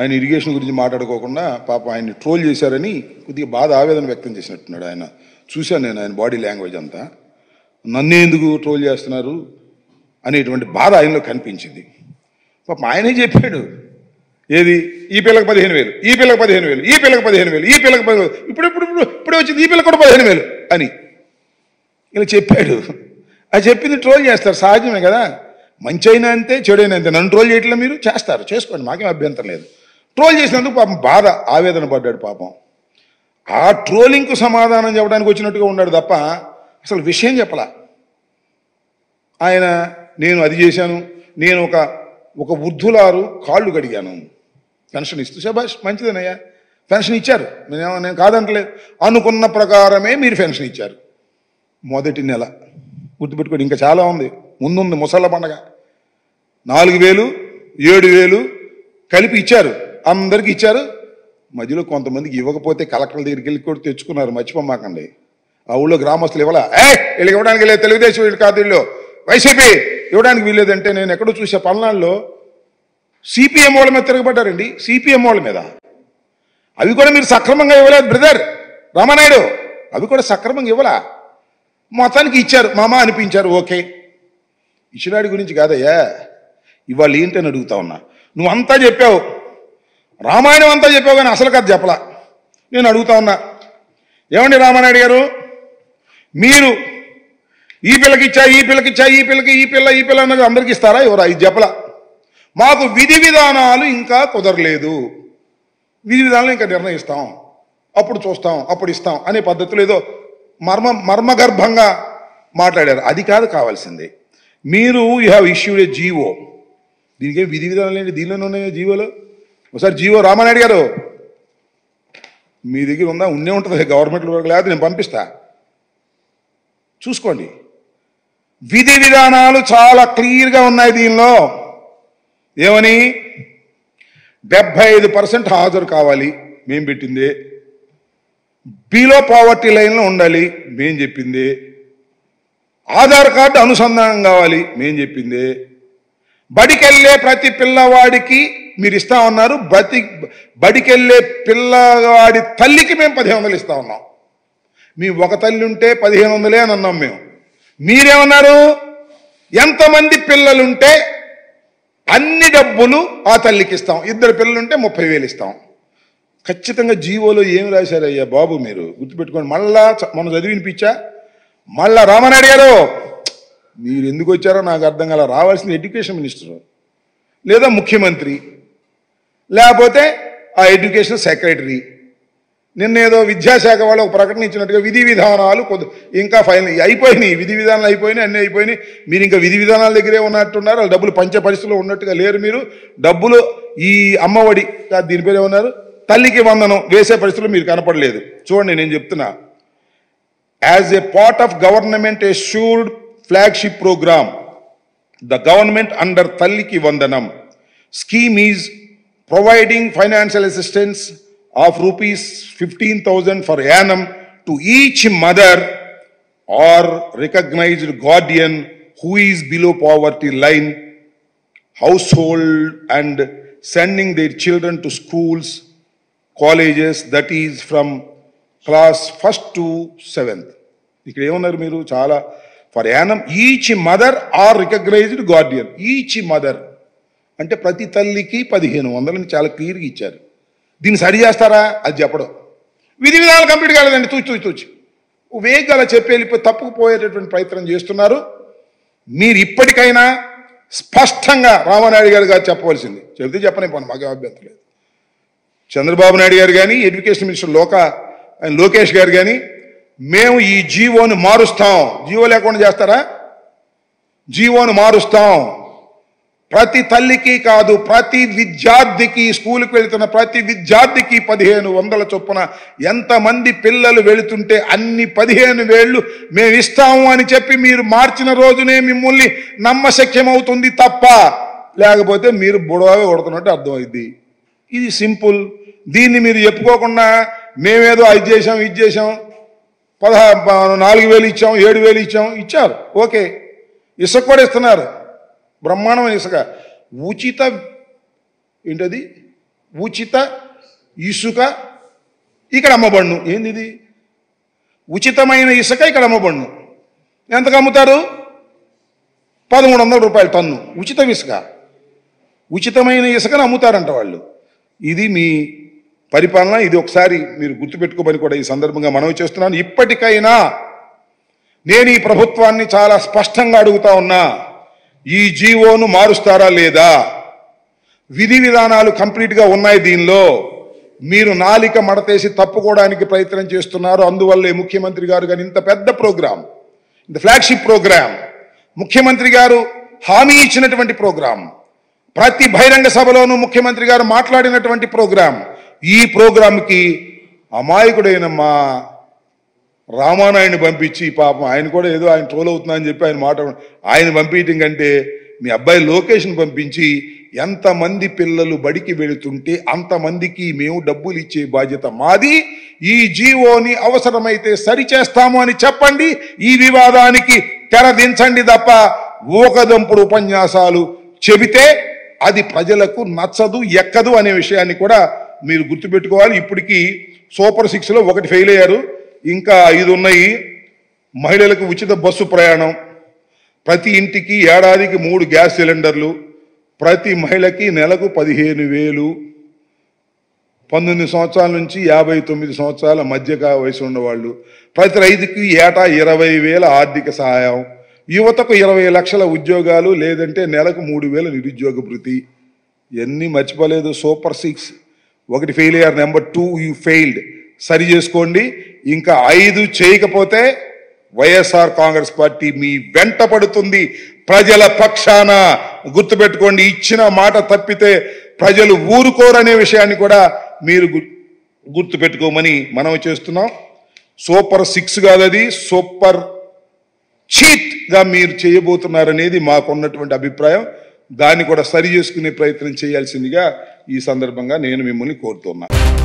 ఆయన ఇరిగేషన్ గురించి మాట్లాడుకోకుండా పాప ఆయన్ని ట్రోల్ చేశారని కొద్దిగా బాధ ఆవేదన వ్యక్తం చేసినట్టున్నాడు ఆయన చూశాను నేను ఆయన బాడీ లాంగ్వేజ్ అంతా నన్ను ఎందుకు ట్రోల్ చేస్తున్నారు అనేటువంటి బాధ ఆయనలో కనిపించింది పాపం ఆయనే చెప్పాడు ఏది ఈ పిల్లకి పదిహేను వేలు ఈ పిల్లకి పదిహేను వేలు ఈ పిల్లకి పదిహేను వేలు ఈ పిల్లకి పదిహేను వేలు ఇప్పుడు ఇప్పుడు ఇప్పుడు ఇప్పుడే వచ్చింది ఈ పిల్లకి కూడా పదిహేను వేలు అని ఇలా చెప్పాడు అది చెప్పింది ట్రోల్ చేస్తారు సహజమే కదా మంచి అయినా అంతే చెడు అయినా అంతే నన్ను ట్రోల్ చేయట్లే మీరు చేస్తారు చేసుకోండి మాకేం అభ్యంతరం లేదు ట్రోల్ చేసినందుకు పాపం బాధ ఆవేదన పడ్డాడు పాపం ఆ ట్రోలింగ్కు సమాధానం చెప్పడానికి వచ్చినట్టుగా ఉన్నాడు తప్ప అసలు విషయం చెప్పలా ఆయన నేను అది చేశాను నేను ఒక ఒక వృద్ధులారు కాళ్ళు కడిగాను పెన్షన్ ఇస్తూ శబాష్ మంచిదేనయ్యా పెన్షన్ ఇచ్చారు నేను నేను కాదంటలేదు అనుకున్న ప్రకారమే మీరు పెన్షన్ ఇచ్చారు మొదటి నెల గుర్తుపెట్టుకోండి ఇంకా చాలా ఉంది ముందుంది ముసళ్ళ పండగ నాలుగు వేలు ఏడు వేలు కలిపి ఇచ్చారు అందరికి ఇచ్చారు మధ్యలో కొంతమందికి ఇవ్వకపోతే కలెక్టర్ల దగ్గరికి వెళ్ళి కూడా తెచ్చుకున్నారు మర్చిపోమాకండి ఆ ఊళ్ళో గ్రామస్తులు ఇవ్వాలా ఏ వీళ్ళకి ఇవ్వడానికి లేదు తెలుగుదేశం వీళ్ళు కాదు వీళ్ళు వైసీపీ ఇవ్వడానికి వీల్లేదంటే నేను ఎక్కడో చూసే పల్నాడులో సిపిఎం వాళ్ళ మీద తిరగబడ్డారండి సిపిఎం వాళ్ళ మీద అవి కూడా మీరు సక్రమంగా ఇవ్వలేదు బ్రదర్ రామానాయుడు అవి కూడా సక్రమంగా ఇవ్వలా మొత్తానికి ఇచ్చారు మామ అనిపించారు ఓకే ఇచ్చినాడి గురించి కాదయ్యా ఇవాళ ఏంటని అడుగుతా ఉన్నా నువ్వు అంతా చెప్పావు రామాయణం అంతా చెప్పావు కానీ అసలు కథ చెప్పలా నేను అడుగుతా ఉన్నా ఏమండి రామానాయుడు గారు మీరు ఈ పిల్లకి ఇచ్చా ఈ పిల్లకి ఇచ్చా ఈ పిల్లకి ఈ పిల్ల ఈ పిల్ల అన్నది అందరికి ఇస్తారా ఎవరా ఇది చెప్పలా మాకు విధి విధానాలు ఇంకా కుదరలేదు విధి విధానాలు ఇంకా నిర్ణయిస్తాం అప్పుడు చూస్తాం అప్పుడు ఇస్తాం అనే పద్ధతులు ఏదో మర్మ మర్మగర్భంగా మాట్లాడారు అది కాదు కావాల్సింది మీరు you have issued a GO దీనికి విధి విధానాలు ఏంటి దీనిలోనే ఉన్నాయి జీవోలో ఒకసారి జీవో రామానాయుడు గారు మీ దగ్గర ఉందా ఉండే ఉంటుంది గవర్నమెంట్ వరకు లేకపోతే నేను పంపిస్తా చూసుకోండి విధి విధానాలు చాలా క్లియర్గా ఉన్నాయి దీనిలో ఏమని డెబ్బై ఐదు పర్సెంట్ హాజరు కావాలి మేం పెట్టింది బిలో పావర్టీ లైన్లో ఉండాలి మేం చెప్పింది ఆధార్ కార్డు అనుసంధానం కావాలి మేం చెప్పింది బడికెళ్ళే ప్రతి పిల్లవాడికి మీరు ఇస్తా ఉన్నారు ప్రతి బడికెళ్ళే పిల్లవాడి తల్లికి మేము పదిహేను వందలు ఇస్తా ఉన్నాం మీ ఒక తల్లి ఉంటే పదిహేను వందలే అని అన్నాం మేము మీరేమన్నారు ఎంతమంది పిల్లలుంటే అన్ని డబ్బులు ఆ తల్లికి ఇస్తాం ఇద్దరు పిల్లలుంటే ముప్పై వేలు ఇస్తాం ఖచ్చితంగా జీవోలో ఏం రాశారయ్యా బాబు మీరు గుర్తుపెట్టుకోండి మళ్ళా చ- మొన్న చదివినిపించా మళ్ళా రామనాయుడు గారు మీరు ఎందుకు వచ్చారో నాకు అర్థం కాల రావాల్సిన ఎడ్యుకేషన్ మినిస్టర్ లేదా ముఖ్యమంత్రి లేకపోతే ఆ ఎడ్యుకేషన్ సెక్రటరీ నిన్న ఏదో విద్యాశాఖ వాళ్ళు ఒక ప్రకటన ఇచ్చినట్టుగా విధి విధానాలు కొద్ది ఇంకా ఫైనల్ అయిపోయినాయి విధి విధానాలు అయిపోయినాయి అన్నీ అయిపోయినాయి మీరు ఇంకా విధి విధానాల దగ్గరే ఉన్నట్టున్నారు వాళ్ళు డబ్బులు పంచే పరిస్థితిలో ఉన్నట్టుగా లేరు మీరు డబ్బులు ఈ అమ్మఒడి కాదు దీని పేరు ఏమన్నారు తల్లికి వందనం వేసే పరిస్థితిలో మీరు కనపడలేదు చూడండి నేను చెప్తున్నా as a part of government assured flagship program the government under talliki vandanam scheme is providing financial assistance of rupees 15000 for annum to each mother or recognized guardian who is below poverty line household and sending their children to schools colleges that is from class first to seventh ఇక్కడ ఏమన్నారు మీరు చాలా per annum each mother are recognized guardian each mother అంటే ప్రతి తల్లికి పదిహేను వందలని చాలా క్లియర్గా ఇచ్చారు దీన్ని సరి చేస్తారా అది చెప్పడం విధి విధానాలు కంప్లీట్ కాలేదండి తూచి తూచి తూచి వేగంగా అలా చెప్పి వెళ్ళిపోయి తప్పుకుపోయేటటువంటి ప్రయత్నం చేస్తున్నారు మీరు ఇప్పటికైనా స్పష్టంగా రామానాయుడు గారు గారు చెప్పవలసింది చెబితే చెప్పనిపోను మాకు అభ్యంతరం లేదు చంద్రబాబు నాయుడు గారు కానీ ఎడ్యుకేషన్ మినిస్టర్ లోక ఆయన లోకేష్ గారు కానీ మేము ఈ జీవోను మారుస్తాం జీవో లేకుండా చేస్తారా జీవోను మారుస్తాం ప్రతి తల్లికి కాదు ప్రతి విద్యార్థికి స్కూల్కి వెళ్తున్న ప్రతి విద్యార్థికి పదిహేను వందల చొప్పున ఎంతమంది పిల్లలు వెళుతుంటే అన్ని పదిహేను వేళ్ళు మేము ఇస్తాము అని చెప్పి మీరు మార్చిన రోజునే మిమ్మల్ని నమ్మశక్యమవుతుంది తప్ప లేకపోతే మీరు బుడవగా కొడుతున్నట్టు అర్థమైంది ఇది సింపుల్ దీన్ని మీరు చెప్పుకోకుండా మేమేదో అది చేసాం ఇది చేసాం పదహా ప- నాలుగు వేలు ఇచ్చాం ఏడు వేలు ఇచ్చాం ఇచ్చారు ఓకే ఇసుక కూడా ఇస్తున్నారు బ్రహ్మాండమైన ఇసుక ఉచిత ఏంటది ఉచిత ఇసుక ఇక్కడ అమ్మబడును ఏంది ఇది ఉచితమైన ఇసుక ఇక్కడ అమ్మబడును ఎంతకు అమ్ముతారు పదమూడు వందల రూపాయలు టన్ను ఉచిత ఇసుక ఉచితమైన ఇసుకను అమ్ముతారంట వాళ్ళు ఇది మీ పరిపాలన ఇది ఒకసారి మీరు గుర్తుపెట్టుకోమని కూడా ఈ సందర్భంగా మనవి చేస్తున్నాను ఇప్పటికైనా నేను ఈ ప్రభుత్వాన్ని చాలా స్పష్టంగా అడుగుతా ఉన్నా ఈ జీవోను మారుస్తారా లేదా విధి విధానాలు కంప్లీట్గా ఉన్నాయి దీనిలో మీరు నాలిక మడతేసి తప్పుకోవడానికి ప్రయత్నం చేస్తున్నారు అందువల్లే ముఖ్యమంత్రి గారు కానీ ఇంత పెద్ద ప్రోగ్రాం ఇంత ఫ్లాగ్షిప్ ప్రోగ్రాం ముఖ్యమంత్రి గారు హామీ ఇచ్చినటువంటి ప్రోగ్రాం ప్రతి బహిరంగ సభలోనూ ముఖ్యమంత్రి గారు మాట్లాడినటువంటి ప్రోగ్రాం ఈ ప్రోగ్రాంకి అమాయకుడైన మా రామానాయుడిని పంపించి పాపం ఆయన కూడా ఏదో ఆయన ట్రోల్ అవుతున్నా అని చెప్పి ఆయన మాట ఆయన పంపించడం కంటే మీ అబ్బాయి లోకేష్ని పంపించి ఎంతమంది పిల్లలు బడికి వెళుతుంటే అంతమందికి మేము డబ్బులు ఇచ్చే బాధ్యత మాది ఈ జీవోని అవసరమైతే సరిచేస్తాము అని చెప్పండి ఈ వివాదానికి తెరదించండి తప్ప ఊకదంపుడు ఉపన్యాసాలు చెబితే అది ప్రజలకు నచ్చదు ఎక్కదు అనే విషయాన్ని కూడా మీరు గుర్తుపెట్టుకోవాలి ఇప్పటికీ సూపర్ సిక్స్లో ఒకటి ఫెయిల్ అయ్యారు ఇంకా ఐదు ఉన్నాయి మహిళలకు ఉచిత బస్సు ప్రయాణం ప్రతి ఇంటికి ఏడాదికి మూడు గ్యాస్ సిలిండర్లు ప్రతి మహిళకి నెలకు పదిహేను వేలు పంతొమ్మిది సంవత్సరాల నుంచి యాభై తొమ్మిది సంవత్సరాల మధ్యక వయసు ఉన్నవాళ్ళు ప్రతి రైతుకి ఏటా ఇరవై వేల ఆర్థిక సహాయం యువతకు ఇరవై లక్షల ఉద్యోగాలు లేదంటే నెలకు మూడు వేల నిరుద్యోగ భృతి ఇవన్నీ మర్చిపోలేదు సూపర్ సిక్స్ ఒకటి ఫెయిల్ అయ్యారు నెంబర్ టూ యూ ఫెయిల్డ్ సరి చేసుకోండి ఇంకా ఐదు చేయకపోతే వైఎస్ఆర్ కాంగ్రెస్ పార్టీ మీ వెంట పడుతుంది ప్రజల పక్షాన గుర్తుపెట్టుకోండి ఇచ్చిన మాట తప్పితే ప్రజలు ఊరుకోరనే విషయాన్ని కూడా మీరు గు- గుర్తుపెట్టుకోమని మనం చేస్తున్నాం సూపర్ సిక్స్ కాదు అది సూపర్ చీట్ గా మీరు చేయబోతున్నారనేది మాకున్నటువంటి అభిప్రాయం దాన్ని కూడా సరి చేసుకునే ప్రయత్నం చేయాల్సిందిగా ఈ సందర్భంగా నేను మిమ్మల్ని కోరుతున్నా